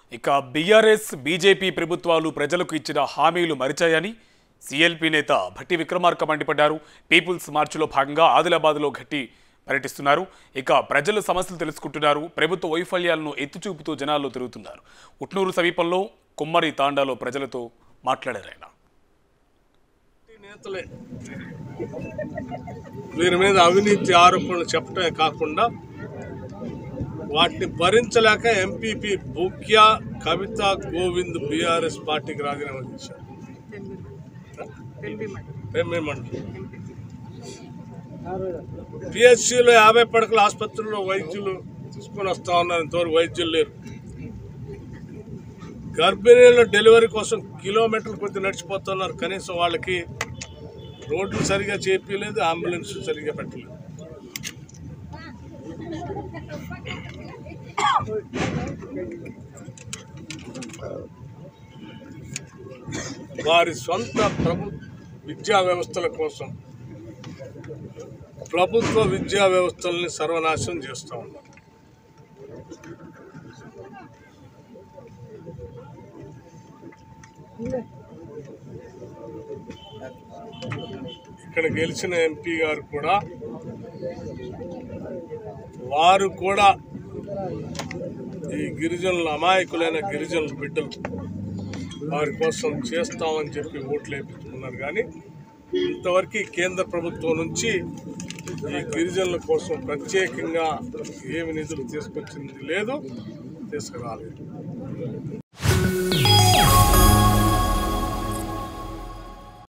ఇక BRS BJP ప్రభుత్వాలు ప్రజలకు ఇచ్చిన హామీలు మరిచాయని సీఎల్పీ నేత భట్టి విక్రమార్క మండిపడ్డారు పీపుల్స్ మార్చిలో భాగంగా ఆదిలాబాద్లో గట్టి పర్యటిస్తున్నారు ఇక ప్రజల సమస్యలు తెలుసుకుంటున్నారు ప్రభుత్వ వైఫల్యాలను ఎత్తిచూపుతూ జనాల్లో తిరుగుతున్నారు ఉట్నూరు సమీపంలో కుమ్మరి తాండాలో ప్రజలతో మాట్లాడారు ఆయన నేతలే వీరి మీద అవినీతి ఆరోపణలు చెప్పడమే కాకుండా వాటిని భరించలేక ఎంపీపీ బుక్యా కవిత గోవింద్ బీఆర్ఎస్ పార్టీకి రాజీనామా చేశారు పెమ్మి మండలం పిహెచ్సిలో యాభై పడకల ఆసుపత్రుల్లో వైద్యులు తీసుకొని వస్తా ఉన్నారు ఇంతవరకు వైద్యులు లేరు గర్భిణీల డెలివరీ కోసం కిలోమీటర్ల కొద్ది నడిచిపోతున్నారు కనీసం వాళ్ళకి రోడ్లు సరిగా చేపించలేదు అంబులెన్స్ సరిగా పెట్టలేదు వారి సొంత ప్రభు విద్యా వ్యవస్థల కోసం ప్రభుత్వ విద్యా వ్యవస్థల్ని సర్వనాశనం చేస్తూ ఉన్నారు ఇక్కడ గెలిచిన ఎంపీ గారు కూడా వారు కూడా ఈ గిరిజనుల అమాయకులైన గిరిజనుల బిడ్డలు వారి కోసం చేస్తామని చెప్పి ఓట్లు వేయించుకున్నారు కానీ ఇంతవరకు ఈ కేంద్ర ప్రభుత్వం నుంచి ఈ గిరిజనుల కోసం ప్రత్యేకంగా ఏమి నిధులు తీసుకొచ్చింది లేదు తీసుకురాలేదు